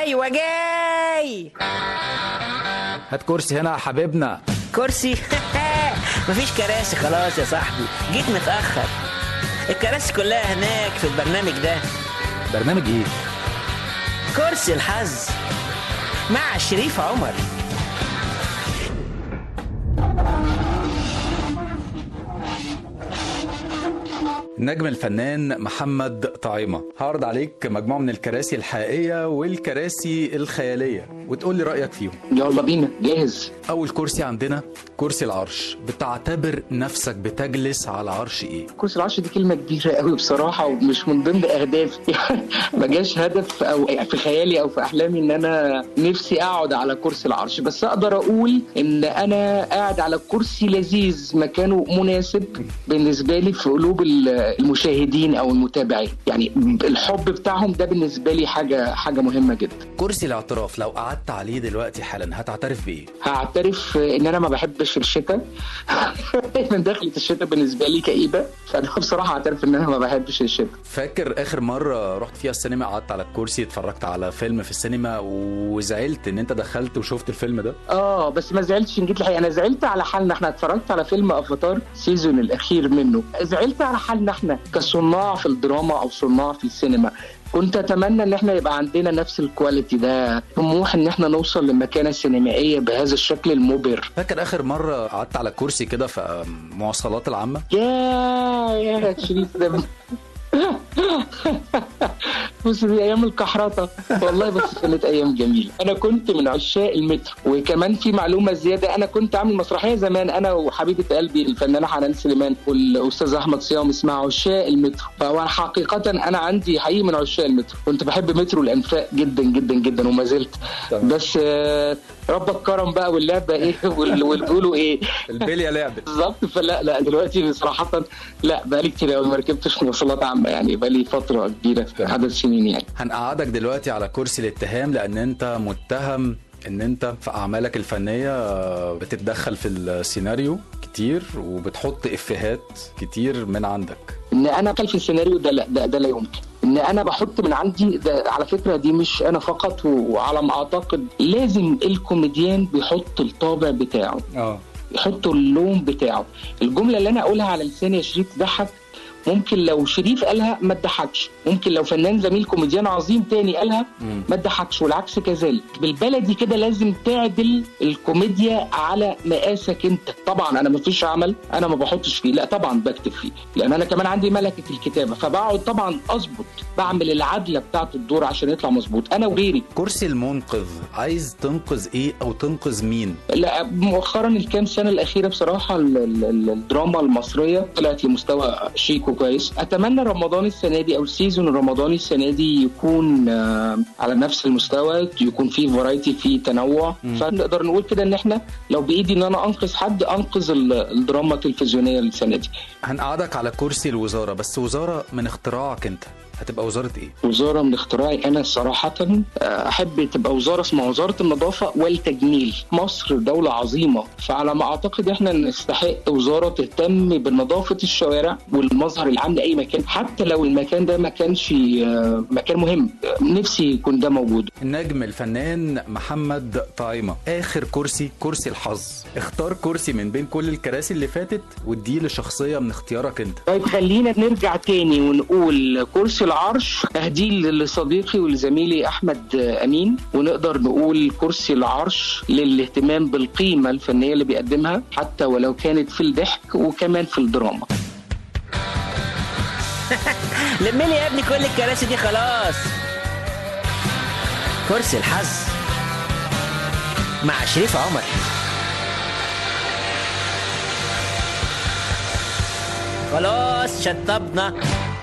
ايوه جاي هات كرسي هنا يا حبيبنا كرسي مفيش كراسي خلاص يا صاحبي جيت متاخر الكراسي كلها هناك في البرنامج ده برنامج ايه كرسي الحظ مع شريف عمر النجم الفنان محمد طعيمة هعرض عليك مجموعة من الكراسي الحقيقية والكراسي الخيالية وتقول لي رأيك فيهم يلا بينا جاهز أول كرسي عندنا كرسي العرش بتعتبر نفسك بتجلس على عرش إيه؟ كرسي العرش دي كلمة كبيرة قوي بصراحة ومش من ضمن أهدافي يعني ما جاش هدف أو في خيالي أو في أحلامي إن أنا نفسي أقعد على كرسي العرش بس أقدر أقول إن أنا قاعد على كرسي لذيذ مكانه مناسب بالنسبة لي في قلوب المشاهدين أو المتابعين يعني الحب بتاعهم ده بالنسبة لي حاجة حاجة مهمة جدا كرسي الاعتراف لو قعدت عليه دلوقتي حالا هتعترف بإيه؟ هعترف ان انا ما بحبش الشتاء دايما دخلة الشتاء بالنسبه لي كئيبه فانا بصراحه هعترف ان انا ما بحبش الشتاء فاكر آخر مرة رحت فيها السينما قعدت على الكرسي اتفرجت على فيلم في السينما وزعلت إن أنت دخلت وشفت الفيلم ده؟ اه بس ما زعلتش ان جيت الحقيقه انا زعلت على حالنا احنا اتفرجت على فيلم افاتار سيزون الاخير منه زعلت على حالنا احنا كصناع في الدراما او صناع في السينما كنت اتمنى ان احنا يبقى عندنا نفس الكواليتي ده طموح ان احنا نوصل للمكانه السينمائيه بهذا الشكل المبهر فاكر آخر مرة قعدت على الكرسي كده في مواصلات العامة؟ يا يا شريف ده بص دي ايام الكحرطه والله بس كانت ايام جميله انا كنت من عشاق المترو وكمان في معلومه زياده انا كنت عامل مسرحيه زمان انا وحبيبه قلبي الفنانه حنان سليمان والاستاذ احمد صيام اسمها عشاق المترو فهو حقيقه انا عندي حقيقي من عشاق المترو كنت بحب مترو الانفاق جدا جدا جدا وما زلت تمام. بس آه، ربك كرم بقى واللعبه ايه وال- والبيقولوا ايه البلية لعبت بالظبط فلا لا دلوقتي صراحه لا بقالي كتير قوي ما ركبتش مواصلات عامه يعني بقالي فتره كبيره في عدد سنين يعني هنقعدك دلوقتي على كرسي الاتهام لان انت متهم ان انت في اعمالك الفنيه آه، بتتدخل في السيناريو كتير وبتحط افيهات كتير من عندك ان انا خلف السيناريو ده لا ده, ده لا يمكن ان انا بحط من عندي ده على فكره دي مش انا فقط وعلى ما اعتقد لازم الكوميديان بيحط الطابع بتاعه اه يحط اللون بتاعه الجمله اللي انا اقولها على لساني يا شريف تضحك ممكن لو شريف قالها ما تضحكش ممكن لو فنان زميل كوميديان عظيم تاني قالها مم. ما تضحكش والعكس كذلك بالبلدي كده لازم تعدل الكوميديا على مقاسك انت طبعا انا ما فيش عمل انا ما بحطش فيه لا طبعا بكتب فيه لان انا كمان عندي ملكه الكتابه فبقعد طبعا اظبط بعمل العدله بتاعه الدور عشان يطلع مظبوط انا وغيري كرسي المنقذ عايز تنقذ ايه او تنقذ مين لا مؤخرا الكام سنه الاخيره بصراحه ال- ال- ال- الدراما المصريه طلعت لمستوى شيك وكويس اتمنى رمضان السنه دي او السيزون الرمضاني السنه دي يكون آه، على نفس المستوى يكون فيه فرايتي فيه تنوع فنقدر نقول كده ان احنا لو بايدي ان انا انقذ حد انقذ ال- الدراما التلفزيونيه السنه دي هنقعدك على كرسي الوزاره بس وزاره من اختراعك انت هتبقى وزاره ايه وزاره من اختراعي انا صراحه آه، احب تبقى وزاره اسمها وزاره النظافه والتجميل مصر دوله عظيمه فعلى ما اعتقد احنا نستحق وزاره تهتم بنظافه الشوارع والمظهر العام لاي مكان حتى لو المكان ده ما كانش آه، مكان مهم آه، نفسي يكون ده موجود النجم الفنان محمد طعيمة آخر كرسي كرسي الحظ اختار كرسي من بين كل الكراسي اللي فاتت واديه لشخصية من اختيارك انت طيب خلينا نرجع تاني ونقول كرسي العرش اهديه لصديقي ولزميلي احمد امين ونقدر نقول كرسي العرش للاهتمام بالقيمه الفنيه اللي بيقدمها حتى ولو كانت في الضحك وكمان في الدراما لم لي يا ابني كل الكراسي دي خلاص كرسي الحظ مع شريف عمر خلاص شطبنا